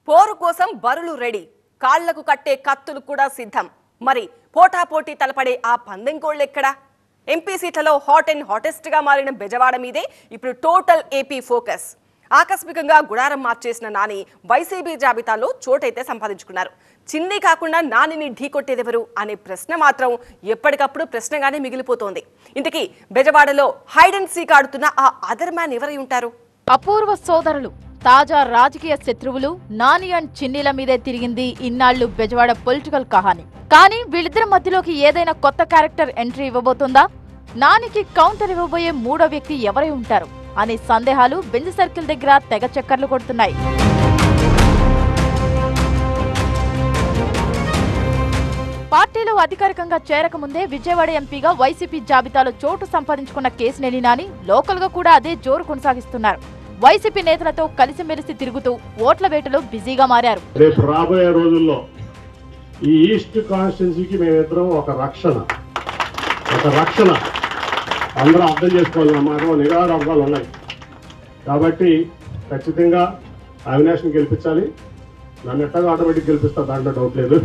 పోరు కోసం బరులు రెడీ కాళ్లకు కట్టే కత్తులు కూడా సిద్ధం మరి పోటాపోటీ తలపడే ఆ పందెంకోళ్ళెక్కడా ఎంపీ సీట్లలో హాట్ అండ్ హాటెస్ట్ గా మారిన బెజవాడ మీదే ఇప్పుడు టోటల్ ఏపీ ఫోకస్ ఆకస్మికంగా గుడారం మార్చేసిన నాని వైసీపీ జాబితాలో చోటైతే సంపాదించుకున్నారు చిన్ని కాకుండా నానిని ఢీకొట్టేదెవరు అనే ప్రశ్న మాత్రం ఎప్పటికప్పుడు ప్రశ్నగానే మిగిలిపోతోంది ఇంతకీ బెజవాడలో హైడ్ అండ్ సీక్ ఆడుతున్న ఆ అదర్ మ్యాన్ ఎవరై ఉంటారు అపూర్వ సోదరులు తాజా రాజకీయ శత్రువులు నాని అండ్ చిన్నీల మీదే తిరిగింది ఇన్నాళ్లు బెజవాడ పొలిటికల్ కహాని కానీ వీళ్ళిద్దరి మధ్యలోకి ఏదైనా కొత్త క్యారెక్టర్ ఎంట్రీ ఇవ్వబోతుందా నానికి కౌంటర్ ఇవ్వబోయే మూడో వ్యక్తి ఎవరై ఉంటారు అనే సందేహాలు బెంజ్ సర్కిల్ దగ్గర తెగ చక్కర్లు కొడుతున్నాయి పార్టీలో అధికారికంగా చేరకముందే విజయవాడ ఎంపీగా వైసీపీ జాబితాలో చోటు సంపాదించుకున్న కేసినేని నాని లోకల్ గా కూడా అదే జోరు కొనసాగిస్తున్నారు వైసీపీ నేతలతో కలిసిమెలిసి తిరుగుతూ ఓట్ల వేటలో బిజీగా మారారు రేపు రాబోయే రోజుల్లో ఈ ఈస్ట్ కాన్స్టిట్యున్సీకి మేమిద్దరం ఒక రక్షణ ఒక రక్షణ అందరూ అర్థం చేసుకోవాలి మాకు నిరాడంగాలు ఉన్నాయి కాబట్టి ఖచ్చితంగా అవినాష్ని గెలిపించాలి నన్ను ఎట్టగా ఆటోమేటిక్ గెలిపిస్తా దాంట్లో డౌట్ లేదు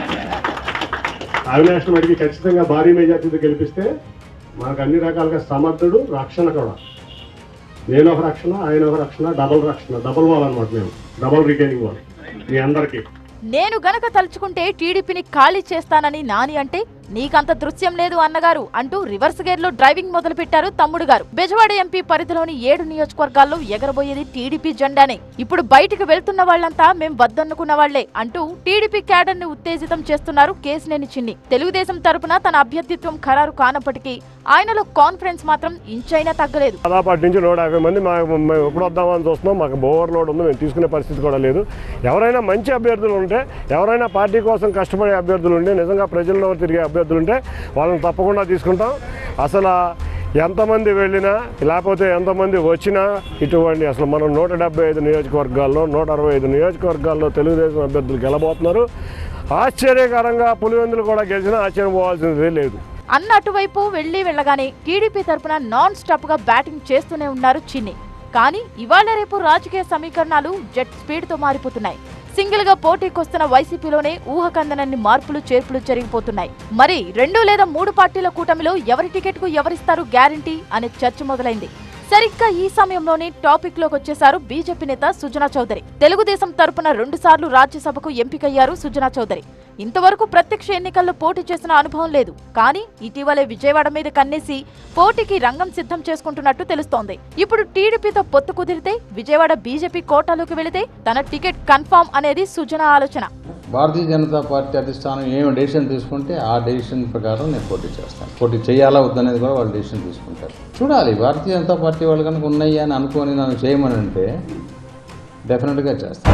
అవినాష్ని మటుకి ఖచ్చితంగా భారీ మెజార్టీతో గెలిపిస్తే మనకు అన్ని రకాలుగా సమర్థుడు రక్షణ కూడా నేను ఒక రక్షణ ఆయన ఒక రక్షణ డబల్ రక్షణ డబల్ వాల్ అనమాట మేము డబల్ రిటైనింగ్ వాల్ మీ అందరికీ నేను గనక తలుచుకుంటే టీడీపీని ఖాళీ చేస్తానని నాని అంటే నీకంత దృశ్యం లేదు అన్నగారు అంటూ రివర్స్ గేర్ లో డ్రైవింగ్ మొదలుపెట్టారు తమ్ముడు గారు బెజవాడ ఎంపీ పరిధిలోని ఏడు నియోజకవర్గాల్లో ఎగరబోయేది టీడీపీ జెండానే ఇప్పుడు బయటికి వెళ్తున్న వాళ్ళంతా మేం వద్దనుకున్న వాళ్లే అంటూ టీడీపీ క్యాడర్ ని ఉత్తేజితం చేస్తున్నారు కేసినేని చిన్ని తెలుగుదేశం తరపున తన అభ్యర్థిత్వం ఖరారు కానప్పటికీ ఆయనలో కాన్ఫిడెన్స్ మాత్రం ఇంచైనా తగ్గలేదు దాదాపు నుంచి నూట యాభై మంది మా మేము ఎప్పుడు వద్దామని చూస్తున్నాం మాకు ఓవర్ లోడ్ ఉంది మేము తీసుకునే పరిస్థితి కూడా లేదు ఎవరైనా మంచి అభ్యర్థులు ఉంటే ఎవరైనా పార్టీ కోసం కష్టపడే అభ్యర్థులు ఉంటే నిజంగా ప్రజల్లో తిరిగే అభ్యర్థులు ఉంటే వాళ్ళని తప్పకుండా తీసుకుంటాం అసలు ఎంతమంది వెళ్ళినా లేకపోతే ఎంతమంది వచ్చినా ఇటువంటి అసలు మనం నూట డెబ్బై ఐదు నియోజకవర్గాల్లో నూట అరవై ఐదు నియోజకవర్గాల్లో తెలుగుదేశం అభ్యర్థులు గెలబోతున్నారు ఆశ్చర్యకరంగా పులివెందులు కూడా గెలిచినా ఆశ్చర్యపోవాల్సిందే లేదు అన్న అటువైపు వెళ్లి వెళ్ళగానే టీడీపీ తరపున నాన్ స్టాప్ గా బ్యాటింగ్ చేస్తూనే ఉన్నారు చిన్ని కానీ ఇవాళ రేపు రాజకీయ సమీకరణాలు జెట్ స్పీడ్ తో మారిపోతున్నాయి సింగిల్ గా పోటీకొస్తున్న వైసీపీలోనే ఊహకందనన్ని మార్పులు చేర్పులు జరిగిపోతున్నాయి మరి రెండు లేదా మూడు పార్టీల కూటమిలో ఎవరి టికెట్ కు ఎవరిస్తారు గ్యారంటీ అనే చర్చ మొదలైంది సరిగ్గా ఈ సమయంలోనే టాపిక్ లోకి వచ్చేశారు బీజేపీ నేత సుజనా చౌదరి తెలుగుదేశం తరపున రెండు సార్లు రాజ్యసభకు ఎంపికయ్యారు సుజనా చౌదరి ఇంతవరకు ప్రత్యక్ష ఎన్నికల్లో పోటీ చేసిన అనుభవం లేదు కానీ ఇటీవలే విజయవాడ మీద కన్నేసి పోటీకి రంగం సిద్ధం చేసుకుంటున్నట్టు తెలుస్తోంది ఇప్పుడు టీడీపీతో పొత్తు కుదిరితే విజయవాడ బీజేపీ కోటాలోకి వెళితే తన టికెట్ కన్ఫామ్ అనేది సుజనా ఆలోచన భారతీయ జనతా పార్టీ అధిష్టానం ఏమి డెసిషన్ తీసుకుంటే ఆ డెసిషన్ ప్రకారం నేను పోటీ చేస్తాను పోటీ చేయాలా వద్దనేది కూడా వాళ్ళు డెసిషన్ తీసుకుంటారు చూడాలి భారతీయ జనతా పార్టీ వాళ్ళు కనుక ఉన్నాయి అని అనుకొని నన్ను చేయమని అంటే డెఫినెట్గా చేస్తాను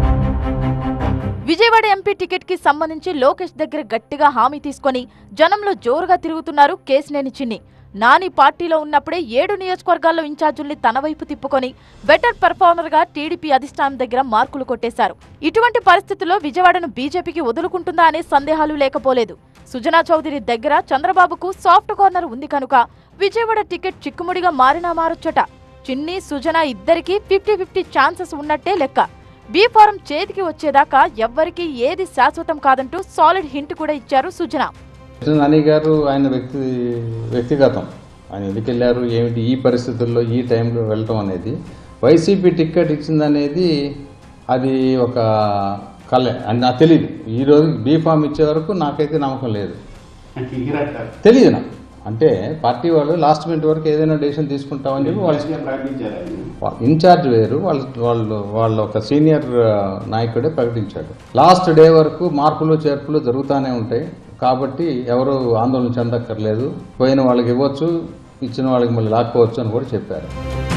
విజయవాడ ఎంపీ టికెట్ కి సంబంధించి లోకేష్ దగ్గర గట్టిగా హామీ తీసుకొని జనంలో జోరుగా తిరుగుతున్నారు కేసినేని చిన్ని నాని పార్టీలో ఉన్నప్పుడే ఏడు నియోజకవర్గాల్లో ఇన్ఛార్జుల్ని తన వైపు తిప్పుకొని బెటర్ పెర్ఫార్మర్ గా టీడీపీ అధిష్టానం దగ్గర మార్కులు కొట్టేశారు ఇటువంటి పరిస్థితుల్లో విజయవాడను బీజేపీకి వదులుకుంటుందా అనే సందేహాలు లేకపోలేదు సుజనా చౌదరి దగ్గర చంద్రబాబుకు సాఫ్ట్ కార్నర్ ఉంది కనుక విజయవాడ టికెట్ చిక్కుముడిగా మారినా మారొచ్చట చిన్ని సుజనా ఇద్దరికీ ఫిఫ్టీ ఫిఫ్టీ ఛాన్సెస్ ఉన్నట్టే లెక్క బీ ఫారం చేతికి వచ్చేదాకా ఎవ్వరికీ ఏది శాశ్వతం కాదంటూ సాలిడ్ హింట్ కూడా ఇచ్చారు సుజన నాని గారు ఆయన వ్యక్తి వ్యక్తిగతం ఆయన ఎందుకు వెళ్ళారు ఏమిటి ఈ పరిస్థితుల్లో ఈ టైంలో వెళ్ళటం అనేది వైసీపీ టికెట్ ఇచ్చిందనేది అది ఒక కళ అని నాకు తెలియదు ఈ రోజు బీ ఫామ్ ఇచ్చే వరకు నాకైతే నమ్మకం లేదు తెలియదు నాకు అంటే పార్టీ వాళ్ళు లాస్ట్ మినిట్ వరకు ఏదైనా డెసిషన్ తీసుకుంటామని చెప్పి వాళ్ళు ఇన్ఛార్జ్ వేరు వాళ్ళు వాళ్ళు వాళ్ళ ఒక సీనియర్ నాయకుడే ప్రకటించాడు లాస్ట్ డే వరకు మార్పులు చేర్పులు జరుగుతూనే ఉంటాయి కాబట్టి ఎవరు ఆందోళన చెందక్కర్లేదు పోయిన వాళ్ళకి ఇవ్వచ్చు ఇచ్చిన వాళ్ళకి మళ్ళీ లాక్కోవచ్చు అని కూడా చెప్పారు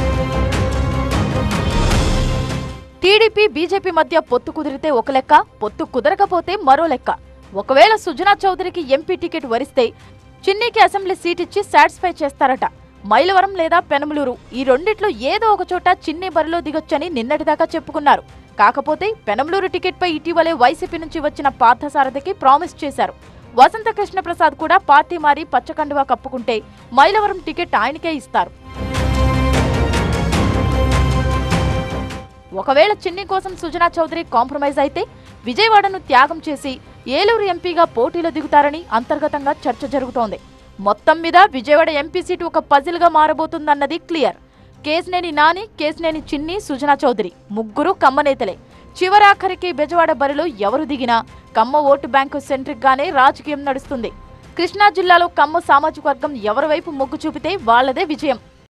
టీడీపీ బీజేపీ మధ్య పొత్తు కుదిరితే ఒక లెక్క పొత్తు కుదరకపోతే మరో లెక్క ఒకవేళ సుజనా చౌదరికి ఎంపీ టికెట్ వరిస్తే చిన్నీకి అసెంబ్లీ సీట్ ఇచ్చి సాటిస్ఫై చేస్తారట మైలవరం లేదా పెనమలూరు ఈ రెండిట్లో ఏదో ఒక చోట చిన్ని బరిలో దిగొచ్చని నిన్నటిదాకా చెప్పుకున్నారు కాకపోతే పెనమలూరు టికెట్పై ఇటీవలే వైసీపీ నుంచి వచ్చిన పార్థసారథికి ప్రామిస్ చేశారు వసంత కృష్ణ ప్రసాద్ కూడా పార్టీ మారి పచ్చకండువా కప్పుకుంటే మైలవరం టికెట్ ఆయనకే ఇస్తారు ఒకవేళ చిన్ని కోసం సుజనా చౌదరి కాంప్రమైజ్ అయితే విజయవాడను త్యాగం చేసి ఏలూరు ఎంపీగా పోటీలో దిగుతారని అంతర్గతంగా చర్చ జరుగుతోంది మొత్తం మీద విజయవాడ ఎంపీ సీటు ఒక పజిల్గా మారబోతుందన్నది క్లియర్ కేసినేని నాని కేసినేని చిన్ని సుజనా చౌదరి ముగ్గురు కమ్మ నేతలే చివరాఖరికి బెజవాడ బరిలో ఎవరు దిగినా కమ్మ ఓటు బ్యాంకు సెంట్రిక్ గానే రాజకీయం నడుస్తుంది కృష్ణా జిల్లాలో కమ్మ సామాజిక వర్గం ఎవరి వైపు మొగ్గు చూపితే వాళ్లదే విజయం